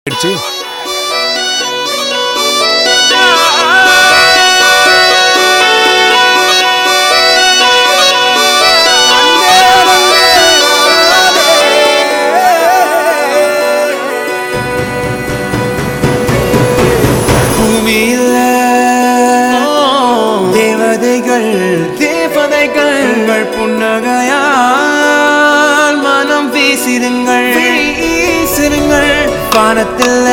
ஆயிடுச்சு பூமியில தேவதைகள் தேவதைகள் உங்கள் புன்னகையால் மனம் வீசிடுங்கள் வீசிடுங்கள் வானத்தில்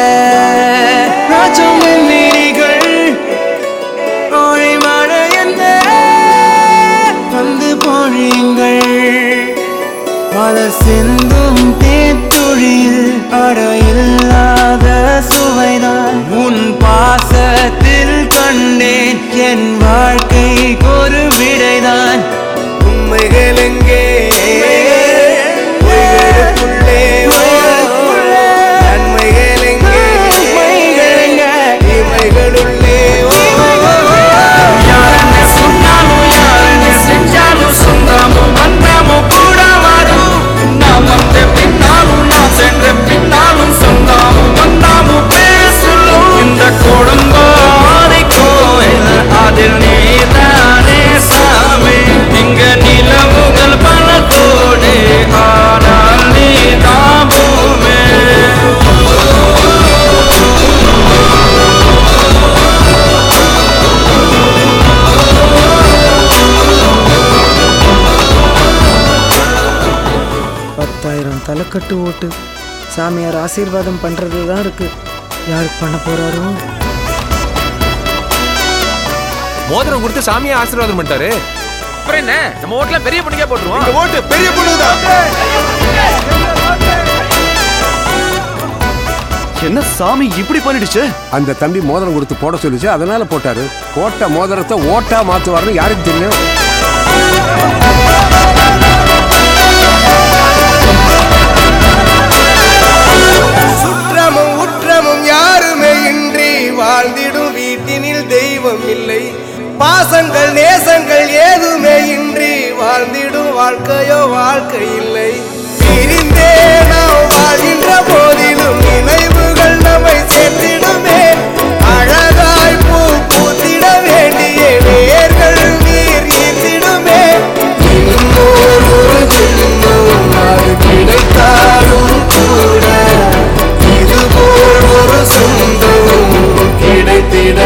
ராஜம் நீரிகள் ஓடி மழை என்ன வந்து பொழியுங்கள் மலர் சிந்தும் தேத்துழியில் அடையில்லாத சுவைதான் உன் பாசத்தில் கண்டேன் என் வாழ்க்கைக்கு ஒரு விடைதான் உண்மைகள் எங்கே பொய்களுக்குள்ளே நன்மைகள் எங்கே இமைகளுள்ளே யாருன்னு சொன்னாலும் யாருன்னு செஞ்சாலும் சொந்தமும் பந்தமும் கூட வரும் நான் வந்த பின்னாலும் நான் சென்ற பின்னாலும் சொந்தமும் பந்தமும் பேர் சொல்லும் இந்த கொடுங்கோரை கோயில் அதில் நீதானே சாமி இங்க நிலவுகள் பல கோடி ஆனால் நீ தாபூமே பத்தாயிரம் தலைக்கட்டு ஓட்டு சாமியார் ஆசீர்வாதம் பண்றது தான் இருக்கு யாருக்கு பண்ண போறாரோ மோதிரம் கொடுத்து சாமியை ஆசீர்வாதம் பண்ணிட்டாரு அப்புறம் என்ன நம்ம ஓட்டுல பெரிய பொண்ணுக்கே போட்டுருவோம் ஓட்டு பெரிய பொண்ணுதான் என்ன சாமி இப்படி பண்ணிடுச்சு அந்த தம்பி மோதிரம் கொடுத்து போட சொல்லுச்சு அதனால போட்டாரு போட்ட மோதிரத்தை ஓட்டா மாத்துவாருன்னு யாருக்கு தெரியும் சுற்றமும் உற்றமும் யாருமே இன்றி வாழ்ந்திடும் வீட்டினில் தெய்வம் இல்லை பாசங்கள் நேசங்கள் ஏதுமே இன்றி வாழ்ந்திடும் வாழ்க்கையோ வாழ்க்கை இல்லை பிரிந்தே நாம் வாழ்கின்ற போதிலும் நினைவுகள் நம்மை சேர்த்திடுமே அழகாய் பூ பூத்திட வேண்டிய வேர்கள் நீர் ஈர்த்திடுமே இன்னொரு ஒரு ஜென்மம் அது கிடைத்தாலும் கூட இதுபோல் ஒரு சொந்தம் கிடைத்திட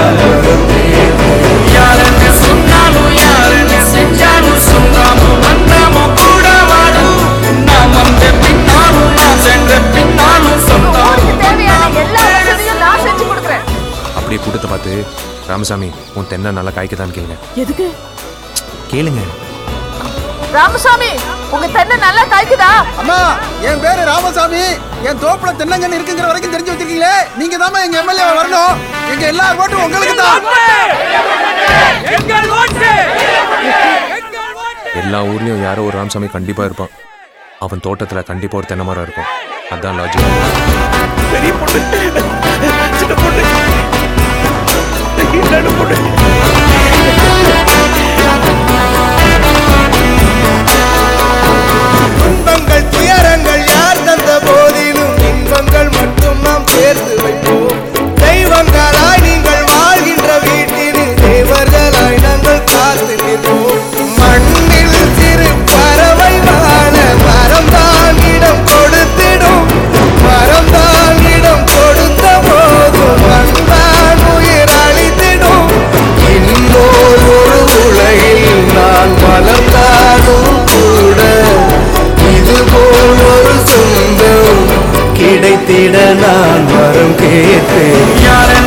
யாருன்னு சொன்னாலும் யாருன்னு செஞ்சாலும் சொந்தமும் பந்தமும் கூட வரும் நான் வந்த பின்னாலும் நான் சென்ற பின்னாலும் சொந்தமும் தேவையான எல்லா வசதியும் நான் செஞ்சு கொடுக்குறேன் அப்படியே கூட்டத்தை பார்த்து ராமசாமி உன் தென்னை நல்லா காய்க்கதான் கேளுங்க எதுக்கு கேளுங்க ராமசாமி உங்க தென்னை நல்லா காய்க்குதா அம்மா என் பேரு ராமசாமி என் தோப்புல தென்னங்கன்னு இருக்குங்கிற வரைக்கும் தெரிஞ்சு வச்சிருக்கீங்களே நீங்க தான் எங்க எம்எல்ஏ வரணும் எங்க எல்லா ஓட்டும் உங்களுக்கு தான் எல்லா ஊர்லயும் யாரோ ஒரு ராமசாமி கண்டிப்பா இருப்பான் அவன் தோட்டத்துல கண்டிப்பா ஒரு தென்னை மரம் இருக்கும் அதான் லாஜிக் துன்பங்கள் துயரங்கள் யார் தந்த போதிலும் இன்பங்கள் மட்டும் நாம் சேர்த்து வைப்போம் தெய்வங்களாய் நீங்கள் வாழ்கின்ற வீட்டினில் தேவர்களாய் நாங்கள் காத்து நிற்போம் மண்ணில் சிறு பறவை வாழ மரம் தான் இடம் கொடுத்திடும் மரம் தான் இடம் கொடுத்த போதும் மண்தான் உயிர் அளித்திடும் இன்னொரு ஒரு உலகில் நான் வளர்ந்தாலும் கூட இதுபோல் ஒரு சொந்தம் கிடைத்திட நான் வரம் கேட்டேன் யாருன்னு